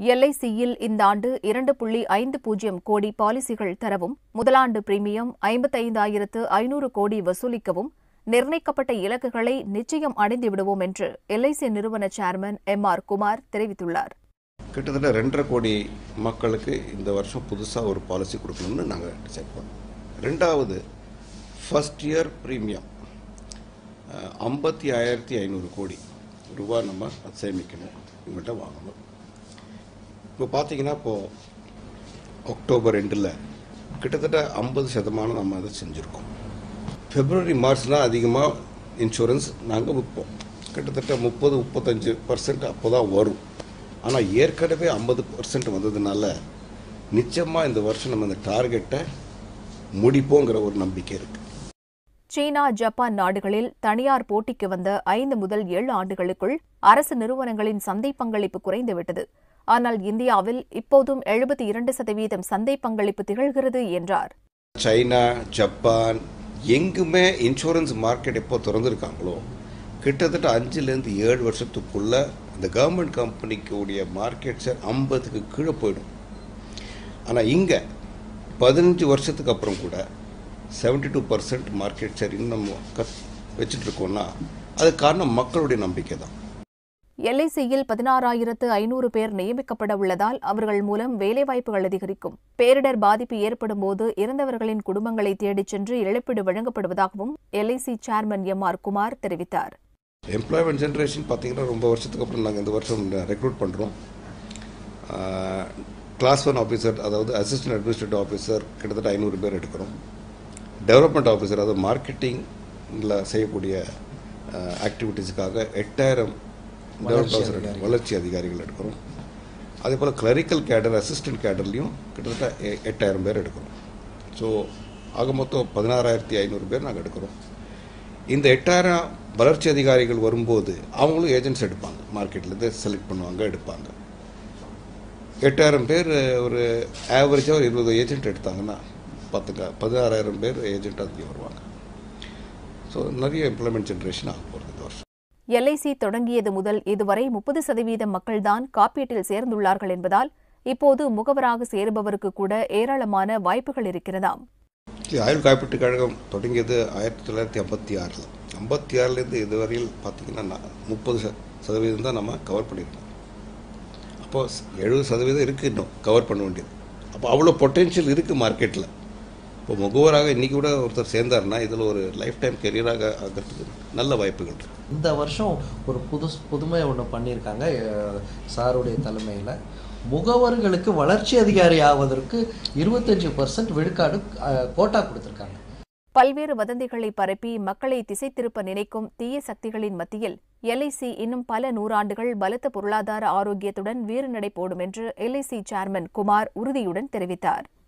எல்ஐசியில் இந்த ஆண்டு இரண்டு புள்ளி ஐந்து பூஜ்ஜியம் கோடி பாலிசிகள் தரவும் முதலாண்டு பிரீமியம் ஐம்பத்தைந்தாயிரத்து ஐநூறு கோடி வசூலிக்கவும் நிர்ணயிக்கப்பட்ட இலக்குகளை நிச்சயம் அடைந்து விடுவோம் என்று எல்ஐசி நிறுவன சேர்மன் எம் ஆர் குமார் தெரிவித்துள்ளார் கிட்டத்தட்ட ரெண்டரை கோடி மக்களுக்கு இந்த வருஷம் புதுசாக ஒரு பாலிசி கொடுக்கணும்னு நாங்கள் டிசைட் பண்ணோம் ரெண்டாவது ஃபர்ஸ்ட் இயர் ப்ரீமியம் ஐம்பத்தி ஆயிரத்தி ஐநூறு கோடி ரூபா நம்ம சேமிக்கணும் இவங்கள்ட்ட வாங்கணும் இப்போ பார்த்தீங்கன்னா இப்போது அக்டோபர் ரெண்டில் கிட்டத்தட்ட ஐம்பது சதமானம் நம்ம அதை செஞ்சுருக்கோம் பிப்ரவரி மார்ச்லாம் அதிகமாக இன்சூரன்ஸ் நாங்கள் விற்போம் கிட்டத்தட்ட முப்பது முப்பத்தஞ்சு பர்சன்ட் அப்போ தான் வரும் ஆனால் ஏற்கனவே ஐம்பது பர்சன்ட் வந்ததுனால நிச்சயமாக இந்த வருஷம் நம்ம இந்த டார்கெட்டை முடிப்போங்கிற ஒரு நம்பிக்கை இருக்குது சீனா ஜப்பான் நாடுகளில் தனியார் போட்டிக்கு வந்த ஐந்து முதல் ஏழு ஆண்டுகளுக்குள் அரசு நிறுவனங்களின் சந்தை பங்களிப்பு குறைந்துவிட்டது ஆனால் இந்தியாவில் இப்போதும் எழுபத்தி இரண்டு சதவீதம் சந்தை பங்களிப்பு திகழ்கிறது என்றார் சைனா ஜப்பான் எங்குமே இன்சூரன்ஸ் மார்க்கெட் எப்போ திறந்துருக்காங்களோ கிட்டத்தட்ட அஞ்சுலேருந்து ஏழு வருஷத்துக்குள்ள இந்த கவர்மெண்ட் கம்பெனிக்கு உடைய மார்க்கெட் ஷேர் ஐம்பதுக்கு கீழே போயிடும் ஆனால் இங்கே பதினஞ்சு வருஷத்துக்கு அப்புறம் கூட seventy two percent market share இன்னும் கத் வச்சுட்டு இருக்கோம்னா அது காரணம் மக்களுடைய நம்பிக்கை தான் எல்ஐசியில் பதினாறாயிரத்து ஐநூறு பேர் நியமிக்கப்பட உள்ளதால் அவர்கள் மூலம் வேலைவாய்ப்புகள் அதிகரிக்கும் பேரிடர் பாதிப்பு ஏற்படும் போது இறந்தவர்களின் குடும்பங்களை தேடிச் சென்று இழப்பீடு வழங்கப்படுவதாகவும் LIC chairman M R Kumar தெரிவித்தார் எம்ப்ளாய்மெண்ட் ஜென்ரேஷன் பார்த்தீங்கன்னா ரொம்ப வருஷத்துக்கு அப்புறம் நாங்கள் இந்த வருஷம் ரெக்ரூட் பண்ணுறோம் கிளாஸ் ஒன் ஆஃபீஸர் அதாவது அசிஸ்டன்ட் அட்மினிஸ்ட்ரேட்டிவ் ஆஃபீஸர் கிட்டத்தட்ட ஐநூறு பேர் எடுக்கிறோம் டெவலப்மெண்ட் ஆஃபீஸர் அதாவது மார்க்கெட்டிங்கில் செய்யக்கூடிய ஆக்டிவிட்டீஸுக்காக எட்டாயிரம் டெவலப்மெண்ட் ஆஃபீஸர் வளர்ச்சி அதிகாரிகள் எடுக்கிறோம் அதே போல் கிளரிக்கல் கேடர் அசிஸ்டன்ட் கேடர்லேயும் கிட்டத்தட்ட எ- எட்டாயிரம் பேர் எடுக்கிறோம் ஸோ ஆக மொத்தம் பதினாறாயிரத்தி ஐநூறு பேர் நாங்கள் எடுக்கிறோம் இந்த எட்டாயிரம் வளர்ச்சி அதிகாரிகள் வரும்போது அவங்களும் ஏஜென்ட்ஸ் எடுப்பாங்க மார்க்கெட்லேருந்து செலக்ட் பண்ணுவாங்க எடுப்பாங்க எட்டாயிரம் பேர் ஒரு ஆவரேஜாக ஒரு இருபது ஏஜென்ட் எடுத்தாங்கன்னா பார்த்துக்க பதினாறாயிரம் பேர் ஏஜென்ட் அதுக்கு வருவாங்க ஸோ நிறைய எம்ப்ளாய்மெண்ட் ஜென்ரேஷன் ஆக போகிறது இந்த வருஷம் எல்ஐசி தொடங்கியது முதல் இதுவரை முப்பது சதவீதம் மக்கள்தான் காப்பீட்டில் சேர்ந்துள்ளார்கள் என்பதால் இப்போது முகவராக சேருபவருக்கு கூட ஏராளமான வாய்ப்புகள் இருக்கிறதாம் இல்லை ஆயுள் காப்பீட்டுக் கழகம் தொடங்கியது ஆயிரத்தி தொள்ளாயிரத்தி ஐம்பத்தி ஆறில் ஐம்பத்தி ஆறுலேருந்து இதுவரையில் பார்த்தீங்கன்னா நான் முப்பது ச- சதவீதம் தான் நம்ம கவர் பண்ணியிருக்கோம் அப்போது எழுபது சதவீதம் இருக்குது இன்னும் கவர் பண்ண வேண்டியது அப்போ அவ்வளோ பொட்டென்ஷியல் இருக்குது மார்க்கெட்டில் இப்போ முகவராக இன்றைக்கி கூட ஒருத்தர் சேர்ந்தாருன்னா இதில் ஒரு லைஃப் டைம் கெரியராக ஆகிறதுக்கு நல்ல வாய்ப்புகள் இருக்குது இந்த வருஷம் ஒரு புது புதுமை ஒன்று பண்ணியிருக்காங்க அஹ், சாருடைய தலைமையில் முகவர்களுக்கு வளர்ச்சி அதிகாரி ஆவதற்கு இருபத்தஞ்சி பர்சன்ட் விழுக்காடு அஹ், கோட்டா கொடுத்துருக்காங்க பல்வேறு வதந்திகளை பரப்பி மக்களை திசை திருப்ப நினைக்கும் தீய சக்திகளின் மத்தியில் எல்ஐசி இன்னும் பல நூறாண்டுகள் பலத்த பொருளாதார ஆரோக்கியத்துடன் வீறு நடை போடும் என்று எல்ஐசி சேர்மன் குமார் உறுதியுடன் தெரிவித்தார்